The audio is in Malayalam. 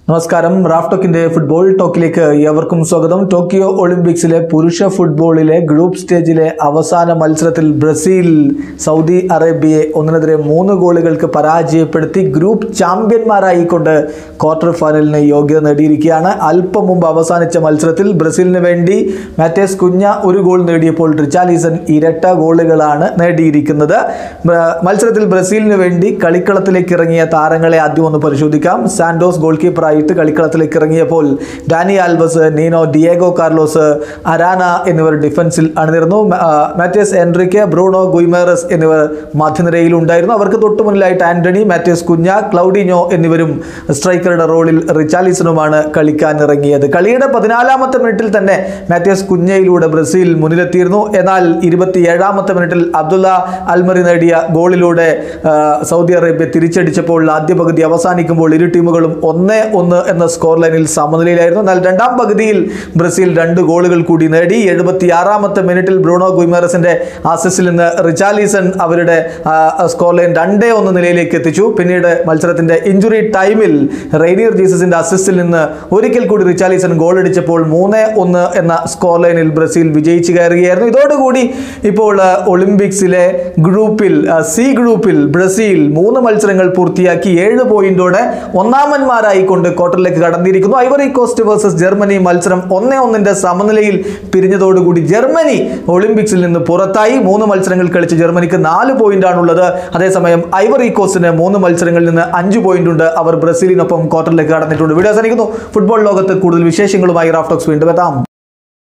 നമസ്കാരം റാഫ്ടോക്കിന്റെ ഫുട്ബോൾ ടോക്കിലേക്ക് ഏവർക്കും സ്വാഗതം ടോക്കിയോ ഒളിമ്പിക്സിലെ പുരുഷ ഫുട്ബോളിലെ ഗ്രൂപ്പ് സ്റ്റേജിലെ അവസാന മത്സരത്തിൽ ബ്രസീൽ സൗദി അറേബ്യയെ ഒന്നിനെതിരെ മൂന്ന് ഗോളുകൾക്ക് പരാജയപ്പെടുത്തി ഗ്രൂപ്പ് ചാമ്പ്യന്മാരായിക്കൊണ്ട് ക്വാർട്ടർ ഫൈനലിന് യോഗ്യത നേടിയിരിക്കുകയാണ് അല്പം മുമ്പ് അവസാനിച്ച മത്സരത്തിൽ ബ്രസീലിന് വേണ്ടി മാറ്റേസ് കുഞ്ഞ ഒരു ഗോൾ നേടിയപ്പോൾ റിച്ചാലീസൺ ഇരട്ട ഗോളുകളാണ് നേടിയിരിക്കുന്നത് ബ- മത്സരത്തിൽ ബ്രസീലിന് വേണ്ടി കളിക്കളത്തിലേക്ക് ഇറങ്ങിയ താരങ്ങളെ ആദ്യം ഒന്ന് പരിശോധിക്കാം സാന്റോസ് ഗോൾ കീപ്പറായിട്ട് കളിക്കളത്തിലേക്ക് ഇറങ്ങിയപ്പോൾ Dani Alves Nino Diego Carlos Arana എന്നിവർ ഡിഫൻസിൽ അണിനിരുന്നു മ- ആ, മാറ്റേസ് എൻറിക്ക് ബ്രൂണോ ഗുയ്മേറസ് എന്നിവർ മധ്യനിരയിൽ ഉണ്ടായിരുന്നു അവർക്ക് തൊട്ടു മുന്നിലായിട്ട് ആന്റണി മാറ്റേസ് കുഞ്ഞ ക്ലൗഡിനോ എന്നിവരും സ്ട്രൈക്കറുടെ റോളിൽ റിച്ചാലിസനുമാണ് കളിക്കാൻ ഇറങ്ങിയത് കളിയുടെ പതിനാലാമത്തെ മിനിറ്റിൽ തന്നെ മാറ്റേസ് കുഞ്ഞയിലൂടെ ബ്രസീൽ മുന്നിലെത്തിയിരുന്നു എന്നാൽ ഇരുപത്തിയേഴാമത്തെ മിനിറ്റിൽ അബ്ദുള്ള അൽമറി നേടിയ ഗോളിലൂടെ ആ, സൗദി അറേബ്യ തിരിച്ചടിച്ചപ്പോൾ ആദ്യ പകുതി അവസാനിക്കുമ്പോൾ ഇരു ടീമുകളും ഒന്ന് ഒന്ന് എന്ന സ്കോർ ലൈനിൽ സമനിലയിലായിരുന്നു എന്നാൽ രണ്ടാം പകുതിയിൽ ബ്രസീൽ രണ്ട് ഗോളുകൾ കൂടി നേടി എഴുപത്തിയാറാമത്തെ മിനിറ്റിൽ ബ്രൂണോ ഗുയ്മേറസിന്റെ ആസിസിൽ നിന്ന് റിച്ചാലിസൺ അവരുടെ ആ, സ്കോർ ലൈൻ രണ്ടേ ഒന്ന് നിലയിലേക്ക് എത്തിച്ചു പിന്നീട് മത്സരത്തിന്റെ ഇഞ്ചുറി ടൈമിൽ റെയ്നിയർ ജീസസിന്റെ അസിസ്റ്റിൽ നിന്ന് ഒരിക്കൽ കൂടി റിച്ചാലിസൺ ഗോൾ അടിച്ചപ്പോൾ മൂന്ന് ഒന്ന് എന്ന സ്കോർ ലൈനിൽ ബ്രസീൽ വിജയിച്ചു കയറുകയായിരുന്നു ഇതോടുകൂടി ഇപ്പോൾ ആ, ഒളിമ്പിക്സിലെ ഗ്രൂപ്പിൽ ആ, സി ഗ്രൂപ്പിൽ ബ്രസീൽ മൂന്ന് മത്സരങ്ങൾ പൂർത്തിയാക്കി ഏഴ് പോയിന്റോടെ ഒന്നാമന്മാരായിക്കൊണ്ട് ക്വാർട്ടറിലേക്ക് കടന്നിരിക്കുന്നു ഐവറി കോസ്റ്റ് വേഴ്സസ് ജർമ്മനി മത്സരം ഒന്നേ ഒന്നിന്റെ സമനിലയിൽ പിരിഞ്ഞതോടുകൂടി ജർമ്മനി ഒളിമ്പിക്സിൽ നിന്ന് പുറത്തായി മൂന്ന് മത്സരങ്ങൾ കളിച്ച് ജർമ്മനിക്ക് നാല് പോയിന്റ് ആണുള്ളത് അതേസമയം ഐവറി കോസ്റ്റിന് മൂന്ന് മത്സരങ്ങളിൽ നിന്ന് അഞ്ച് പോയിന്റ് ഉണ്ട് അവർ ബ്രസീലിനൊപ്പം ക്വാർട്ടറിലേക്ക് കടന്നിട്ടുണ്ട് വീഡിയോ അവസാനിക്കുന്നു ഫുട്ബോൾ ലോകത്ത് കൂടുതൽ വിശേഷങ്ങളുമായി റാഫ്റ്റോക്സ് വീണ്ടും എത്താം